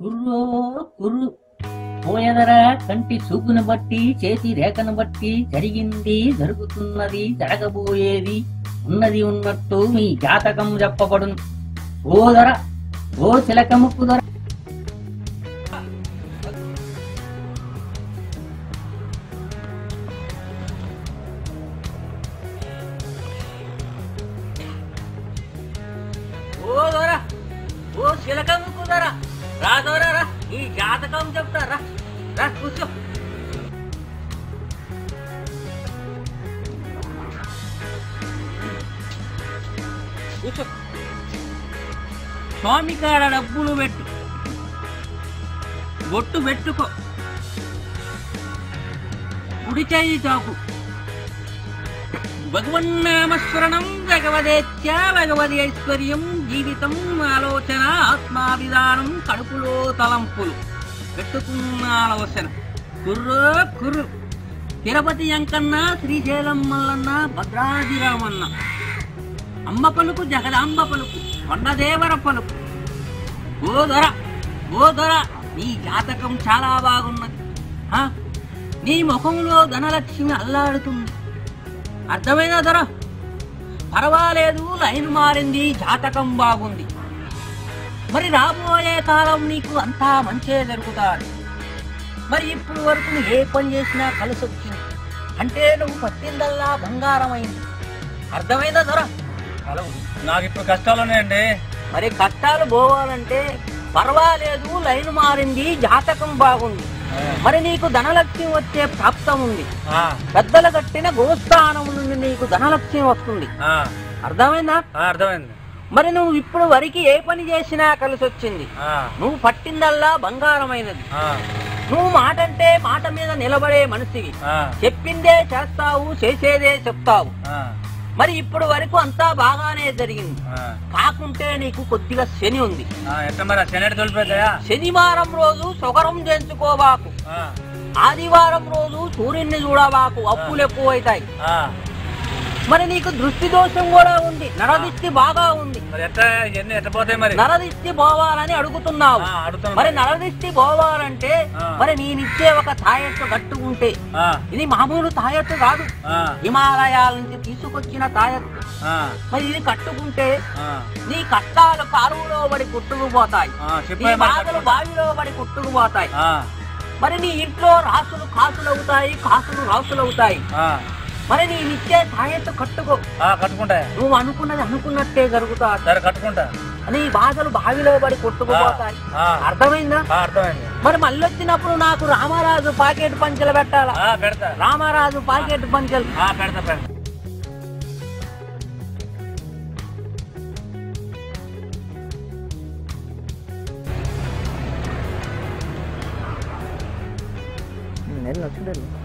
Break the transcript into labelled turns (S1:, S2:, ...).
S1: కుర్రో కుర్రు పోయదరా కంటి చూపును బట్టి చేతి రేఖను బట్టి జరిగింది జరుగుతున్నది జరగబోయేది ఉన్నది ఉన్నట్టు మీ జాతకం చెప్పబడును ఓదర ఓ చిలకముక్కు దొర ఓ దొర ఓ చిలకముక్కు దొర రా దొర రా ఈ జాతకం చెప్తా రా రా కూర్చో కూర్చో స్వామి కాడ డబ్బులు పెట్టు బొట్టు పెట్టుకో కుడి చేయి చాపు భగవన్నామస్మరణం భగవదేత్య భగవది ఐశ్వర్యం జీవితం ఆలోచన ఆత్మాభిధానం కడుపులో తలంపులు పెట్టుకున్న ఆలోచన కుర్రు కుర్రు తిరుపతి అంకన్న శ్రీశైలం మల్లన్న భద్రాదిరామన్న అమ్మ పలుకు జగదాంబ పలుకు కొండదేవర పలుకు ఓ దొర ఓ దొర నీ జాతకం చాలా బాగున్నది ఆ? నీ ముఖంలో ధనలక్ష్మి అల్లాడుతుంది అర్థమైనా దొర పర్వాలేదు లైన్ మారింది జాతకం బాగుంది మరి రాబోయే కాలం నీకు అంతా మంచే జరుగుతాడు మరి ఇప్పుడు వరకు నువ్వు ఏ పని చేసినా కలిసి వచ్చింది అంటే నువ్వు పట్టిందల్లా బంగారం అయింది అర్థమైందా దొర
S2: హలో నాకు ఇప్పుడు కష్టాలు ఉన్నాయండి
S1: మరి కష్టాలు పోవాలంటే పర్వాలేదు లైన్ మారింది జాతకం బాగుంది మరి నీకు ధనలక్ష్మి వచ్చే ప్రాప్తం ఉంది
S2: ఆ,
S1: పెద్దలు కట్టిన గోస్థానం నుండి నీకు ధనలక్ష్మి వస్తుంది
S2: ఆ,
S1: అర్థమైందా
S2: ఆ, అర్థమైంది
S1: మరి నువ్వు ఇప్పుడు వరకు ఏ పని చేసినా కలిసి వచ్చింది
S2: ఆ,
S1: నువ్వు పట్టిందల్లా బంగారమైనది
S2: ఆ,
S1: నువ్వు మాట అంటే మాట మీద నిలబడే మనిషివి
S2: ఆ,
S1: చెప్పిందే చేస్తావు చేసేదే చెప్తావు
S2: ఆ,
S1: మరి ఇప్పుడు వరకు అంతా బాగానే జరిగింది
S2: ఆ,
S1: కాకుంటే నీకు కొద్దిగా శని ఉంది
S2: ఆ, ఎట్లా మరి శనెట్ తొలిపోతాయా
S1: శనివారం రోజు సుగరం చేయించుకోబాకు ఆదివారం రోజు సూర్యుడిని చూడబాకు అప్పులు ఎక్కువ అవుతాయి మరి నీకు దృష్టి దోషం కూడా ఉంది నరదిష్టి బాగా ఉంది
S2: మరి ఎట్లా ఇవన్నీ ఎట్లా పోతాయి మరి
S1: నరదిష్టి పోవాలని అడుగుతున్నావు
S2: ఆ, అడుగుతాను
S1: మరి నరదిష్టి పోవాలంటే
S2: ఆ.
S1: మరి నేనిచ్చే ఒక తాయెత్తు కట్టుకుంటే
S2: ఆ,
S1: ఇది మామూలు తాయెత్తు కాదు
S2: ఆ,
S1: హిమాలయాల నుంచి తీసుకొచ్చిన తాయెత్తు
S2: ఆ,
S1: మరి ఇది కట్టుకుంటే
S2: ఆ,
S1: నీ కష్టాలు కారువులో పడి కుట్టుకుపోతాయి
S2: ఆ,
S1: నీ
S2: చెప్పాయి మరి
S1: బాధలు
S2: కట్టుకుంటా.
S1: బావిలో పడి కుట్టుకుపోతాయి
S2: ఆ,
S1: మరి నీ ఇంట్లో రాసులు కాసులు అవుతాయి కాసులు రాసులు అవుతాయి
S2: ఆ,
S1: మరి నీ నిత్య తాయెత్తు కట్టుకో
S2: ఆ, కట్టుకుంటాయి
S1: నువ్వు అనుకున్నది అనుకున్నట్టే జరుగుతాది
S2: సరే కట్టుకుంటా
S1: నీ బాధలు బావిలో పడి కొట్టుకుపోతాయి
S2: ఆ,
S1: అర్థమైందా
S2: ఆ, అర్థమైంది
S1: మరి మళ్ళీ వచ్చినప్పుడు నాకు రామరాజు పాకెట్ పంచలు పెట్టాలా
S2: ఆ, పెడతా
S1: రామరాజు పాకెట్ పంచలు
S2: ఆ, పెడతా పెడతా
S1: నెల లక్షలు